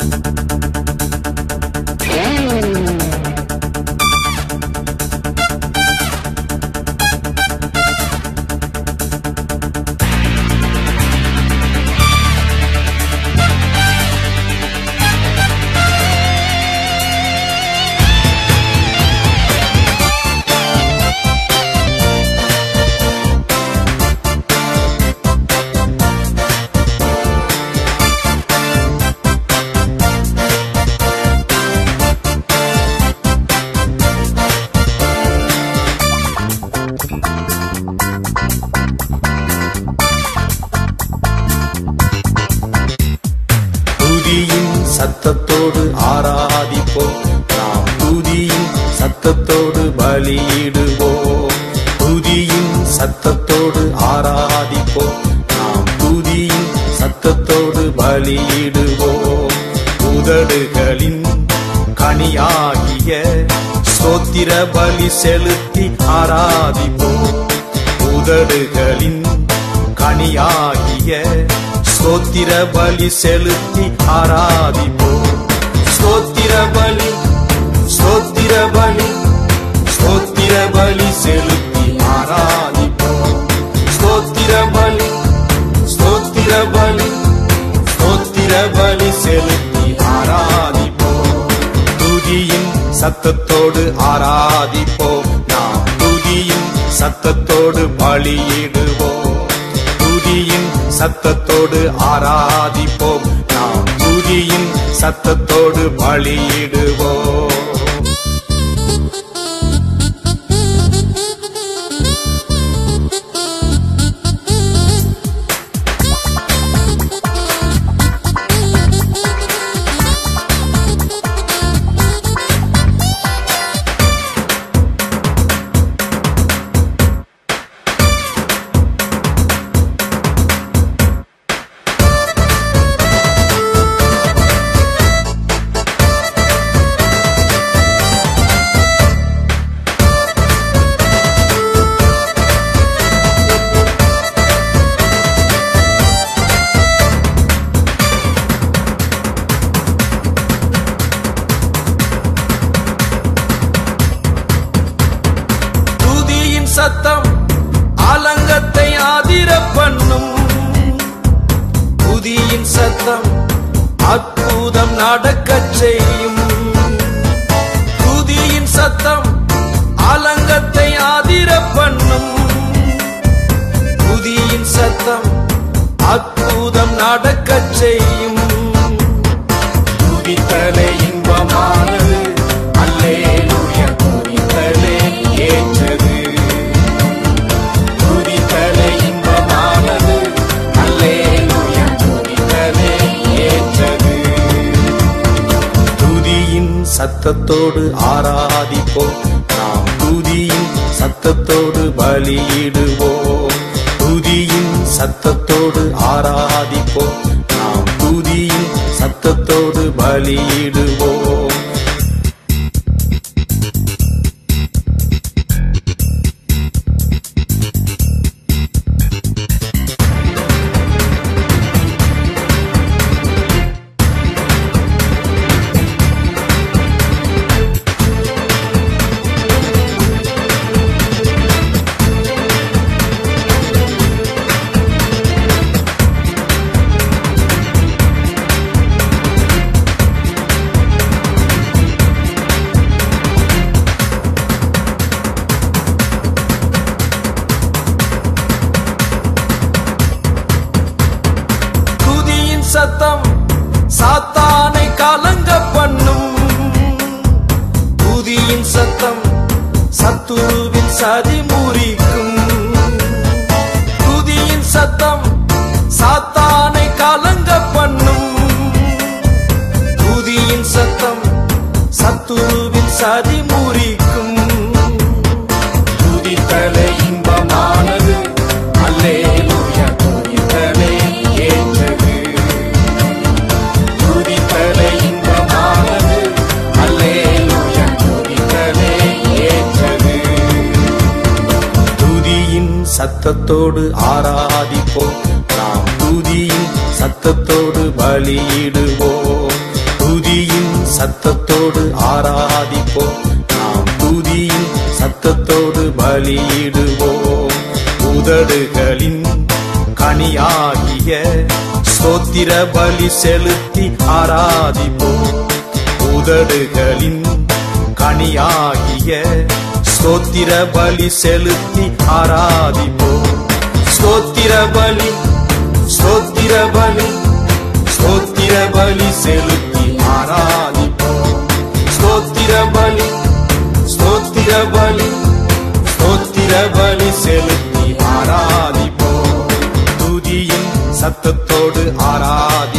துதியின் சத்தத்தோடு ஆராதிப்போம் நாம் துதியின் சத்தத்தோடு பலியிடுவோம் துதியின் சத்தத்தோடு ஆராதிப்போம் நாம் துதியின் சத்தத்தோடு பலியிடுவோம் உதடுகளின் கனியாகிய ஸ்தோத்திர பலி செலுத்தி ஆராதிப்போம் உதடுகளின் கனியாகிய ஸ்தோத்திர பலி செலுத்தி ஆராதிப்போம் ஸ்தோத்திர பலி ஸ்தோத்திர பலி ஸ்தோத்திர பலி செலுத்தி ஆராதிப்போம் ஸ்தோத்திர பலி ஸ்தோத்திர பலி ஸ்தோத்திர பலி செலுத்தி ஆராதிப்போம் துதியின் சத்தத்தோடு ஆராதிப்போம் நாம் துதியின் சத்தத்தோடு பலியிடுவோம் துதியின் சத்தத்தோடு ஆராதிப்போம் நாம் துதியின் சத்தத்தோடு பலியிடுவோம் துதியின் சத்தம் ஆலங்கத்தை ஆதிர பண்ணும் துதியின் சத்தம் அற்புதம் நடக்கச் செய்யும் துதியின் சத்தம் ஆலங்கத்தை ஆதிர பண்ணும் துதியின் சத்தம் அற்புதம் நடக்கச் செய்யும் துதித்தலை இன்பமானது அல்லேலூயா துதித்தலே ஏற்றது துதித்தலை இன்பமானது அல்லேலூயா துதித்தலே ஏற்றது துதியின் சத்தத்தோடு ஆராதிப்போம் நாம் துதியின் சத்தத்தோடு பலியிடுவோம் துதியின் சத்தத்தோடு ஆராதிப்போம் நாம் துதியின் சத்தத்தோடு பலியிடுவோம் துதியின் சத்தம் சாத்தானை கலங்க பண்ணும் துதியின் சத்தம் சத்துருவின் சதி முறிக்கும் துதியின் சத்தம் சாத்தானை கலங்க பண்ணும் துதியின் சத்தம் சத்துருவின் சதி முறிக்கும் துதித்தலை இன்பமானது அல்லேலூயா துதித்தலை ஏற்றது துதித்தலை இன்பமானது அல்லேலூயா துதித்தலை ஏற்றது துதியின் சத்தத்தோடு ஆராதிப்போம் நாம் துதியின் சத்தத்தோடு பலியிடுவோம் சத்தத்தோடு ஆராதிப்போம் நாம் துதியின் சத்தத்தோடு பலியிடுவோம் உதடுகளின் கனியாகிய ஸ்தோத்திர பலி செலுத்தி ஆராதிப்போம் உதடுகளின் கனியாகிய ஸ்தோத்திர பலி செலுத்தி ஆராதிப்போம் ஸ்தோத்திர பலி ஸ்தோத்திர பலி ஸ்தோத்திர பலி செலுத்தி ஆராதிப்போம் ஸ்தோத்திர பலி ஸ்தோத்திர பலி ஸ்தோத்திர பலி செலுத்தி ஆராதிப்போம் துதியின் சத்தத்தோடு ஆராதி